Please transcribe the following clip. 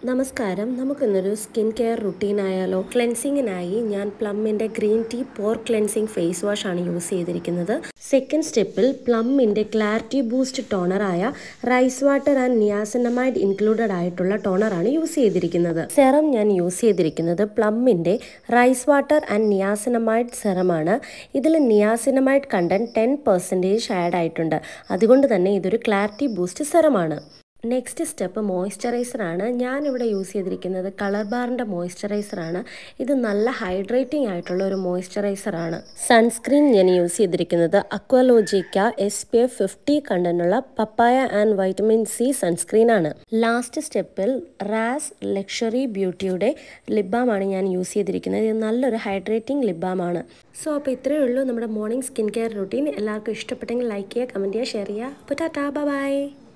നമസ്കാരം നമുക്കിന്നൊരു skin care routine ആയാലോ ക്ലെൻസിങ്ങിനായി ഞാൻ പ്ലമ്മിൻ്റെ green tea pore cleansing face wash ആണ് യൂസ് ചെയ്തിരിക്കുന്നത് സെക്കൻഡ് സ്റ്റെപ്പിൽ പ്ലമ്മിൻ്റെ ക്ലാരിറ്റി ബൂസ്റ്റ് ടോണറായ rice water and niacinamide included ആയിട്ടുള്ള ടോണറാണ് യൂസ് ചെയ്തിരിക്കുന്നത് സെറം ഞാൻ യൂസ് ചെയ്തിരിക്കുന്നത് പ്ലമ്മിൻ്റെ റൈസ് വാട്ടർ ആൻഡ് നിയാസിനമൈഡ് സെറമാണ് ഇതിൽ niacinamide content ten percentage add ആയിട്ടുണ്ട് അതുകൊണ്ട് തന്നെ ഇതൊരു ക്ലാരിറ്റി ബൂസ്റ്റ് സെറമാണ് നെക്സ്റ്റ് സ്റ്റെപ്പ് മോയ്സ്ചറൈസറാണ് ഞാനിവിടെ യൂസ് ചെയ്തിരിക്കുന്നത് കളർ ബാറിൻ്റെ മോയ്സ്ചറൈസറാണ് ഇത് നല്ല ഹൈഡ്രേറ്റിംഗ് ആയിട്ടുള്ള ഒരു മോയ്സ്ചറൈസറാണ് സൺസ്ക്രീൻ ഞാൻ യൂസ് ചെയ്തിരിക്കുന്നത് Aqualogica S P F fifty കണ്ടന്റുള്ള papaya and vitamin C sunscreen ആണ് ലാസ്റ്റ് സ്റ്റെപ്പിൽ റാസ് ലക്ഷറി ബ്യൂട്ടിയുടെ ലിബാമാണ് ഞാൻ യൂസ് ചെയ്തിരിക്കുന്നത് ഇത് നല്ലൊരു ഹൈഡ്രേറ്റിംഗ് ലിബാമാണ് സോ അപ്പോൾ ഇത്രയേ ഉള്ളൂ നമ്മുടെ മോർണിംഗ് സ്കിൻ കെയർ റുട്ടീൻ എല്ലാവർക്കും ഇഷ്ടപ്പെട്ടെങ്കിൽ ലൈക്ക് ചെയ്യുക കമൻറ്റ് ചെയ്യുക ഷെയർ ചെയ്യുക അപ്പോൾ ടാറ്റാ ബൈ